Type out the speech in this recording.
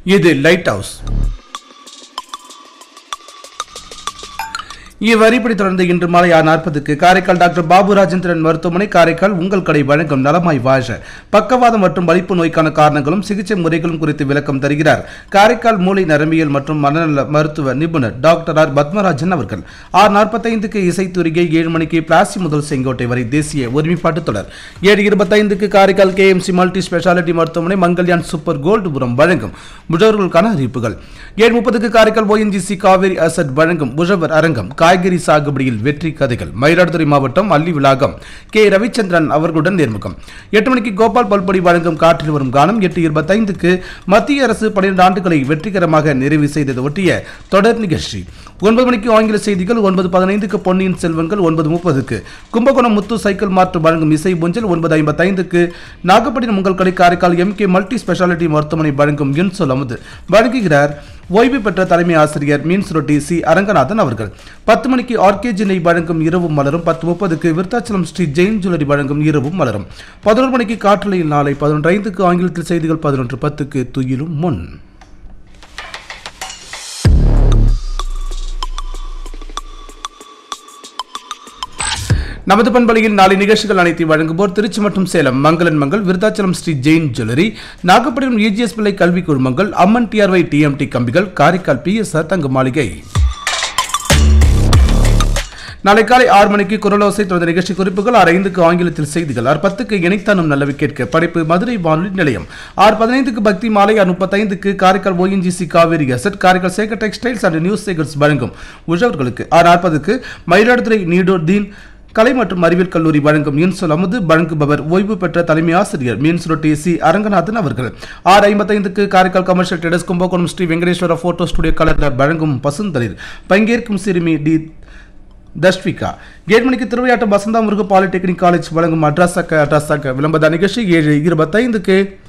இது light house இவ்வரிப்படி தொடர்ந்து இன்று மாலை ஆறு நாற்பதுக்கு காரைக்கால் டாக்டர் பாபு ராஜேந்திரன் மருத்துவமனை காரைக்கால் உங்கள் கடை வழங்கும் நலமாய் வாழ பக்கவாதம் மற்றும் வலிப்பு நோய்க்கான காரணங்களும் சிகிச்சை முறைகளும் குறித்து விளக்கம் தருகிறார் காரைக்கால் மூளை நரம்பியல் மற்றும் மனநல மருத்துவ நிபுணர் டாக்டர் ஆர் பத்மராஜன் அவர்கள் ஆறு நாற்பத்தைந்துக்கு இசைத்துறையை ஏழு மணிக்கு பிளாசி முதல் செங்கோட்டை வரை தேசிய ஒருமைப்பாட்டு தொடர் ஏழு இருபத்தைந்துக்கு காரைக்கால் கேஎம்சி மல்டி ஸ்பெஷாலிட்டி மருத்துவமனை மங்கல்யான் சூப்பர் கோல்டுபுரம் வழங்கும் முதியோர்களுக்கான அறிவிப்புகள் ஏழு முப்பதுக்கு காரைக்கால் ஓஎன்ஜிசி காவேரி அசட் வழங்கும் முழவர் அரங்கம் காய்கறி சாகுபடியில் வெற்றி கதைகள் மயிலாடுதுறை மாவட்டம் அள்ளி விளாகம் கே ரவிச்சந்திரன் அவர்களுடன் நேர்முகம் எட்டு மணிக்கு கோபால் பல்பொடி வழங்கும் காற்றில் வரும் கானம் எட்டு இருபத்தைந்துக்கு மத்திய அரசு பன்னிரண்டு ஆண்டுகளை வெற்றிகரமாக நிறைவு செய்தது ஒட்டிய தொடர் நிகழ்ச்சி ஒன்பது மணிக்கு ஆங்கில செய்திகள் ஒன்பது பதினைந்துக்கு பொன்னியின் செல்வங்கள் ஒன்பது முப்பதுக்கு கும்பகோணம் முத்து சைக்கிள் மாற்று வழங்கும் இசை புஞ்சல் ஒன்பது ஐம்பத்தைந்துக்கு நாகப்பட்டினம் உங்கள் கடை Karaikal M K multi speciality மருத்துவமனை வழங்கும் இன்சொல் அமுது வழங்குகிறார் ஓய்வு பெற்ற தலைமை ஆசிரியர் மீன் சுருட்டி சி அரங்கநாதன் அவர்கள் பத்து மணிக்கு ஆர்கேஜி நெய் வழங்கும் இரவும் மலரும் பத்து முப்பதுக்கு விருத்தாச்சலம் ஸ்ரீ ஜெயின் ஜுவல்லரி வழங்கும் இரவும் மலரும் பதினொரு மணிக்கு காற்றலையில் நாளை பதினொன்று ஐந்துக்கு ஆங்கிலத்தில் செய்திகள் பதினொன்று பத்துக்கு துயிலும் முன் நமது பண்பலையில் நாளை நிகழ்ச்சிகள் அனைத்தையும் வழங்குவோர் திருச்சி மற்றும் சேலம் மங்களன் மங்கள் விருத்தாச்சலம் ஸ்ரீ ஜெயின் ஜுவல்லரி நாகப்பட்டினம் இஜிஎஸ் பிள்ளை கல்வி குழுமங்கள் அம்மன் டிஆர்ஒய் டிஎம்டி கம்பிகள் காரைக்கால் பிஎஸ்ஆர் தங்க மாளிகை நாளை காலை ஆறு மணிக்கு குரலோசை தொடர்ந்த நிகழ்ச்சி குறிப்புகள் ஆறு ஐந்துக்கு ஆங்கிலத்தில் செய்திகள் ஆறு பத்துக்கு இணைத்தானும் நல்லவை கேட்க படைப்பு மதுரை வானொலி நிலையம் ஆறு பதினைந்துக்கு பக்தி மாலை ஆறு முப்பத்தைந்துக்கு Karaikal ONGC Cauvery asset Karaikal Sekar textiles and news சேகர்ஸ் வழங்கும் உழவர்களுக்கு ஆறு நாற்பதுக்கு மயிலாடுதுறை நீடோர் தீன் கலை மற்றும் அறிவியல் கல்லூரி வழங்கும் இன்சொல் அமுது வழங்குபவர் ஓய்வு பெற்ற தலைமை ஆசிரியர் மீன் சுருட்டி சி அரங்கநாதன் அவர்கள் ஆறு ஐம்பத்தைந்துக்கு Karaikal commercial traders Kumbakonam Shri Venkateswara photo studio colour வழங்கும் பசுந்தளிர் பங்கேற்கும் சிறுமி டி தஷ்விகா ஏழு மணிக்கு திருவையாட்டம் வசந்தா முருகு பாலிடெக்னிக் காலேஜ் வழங்கும் அட்ராசாக்க அட்ராசாக்க விளம்பர நிகழ்ச்சி ஏழு இருபத்தைந்துக்கு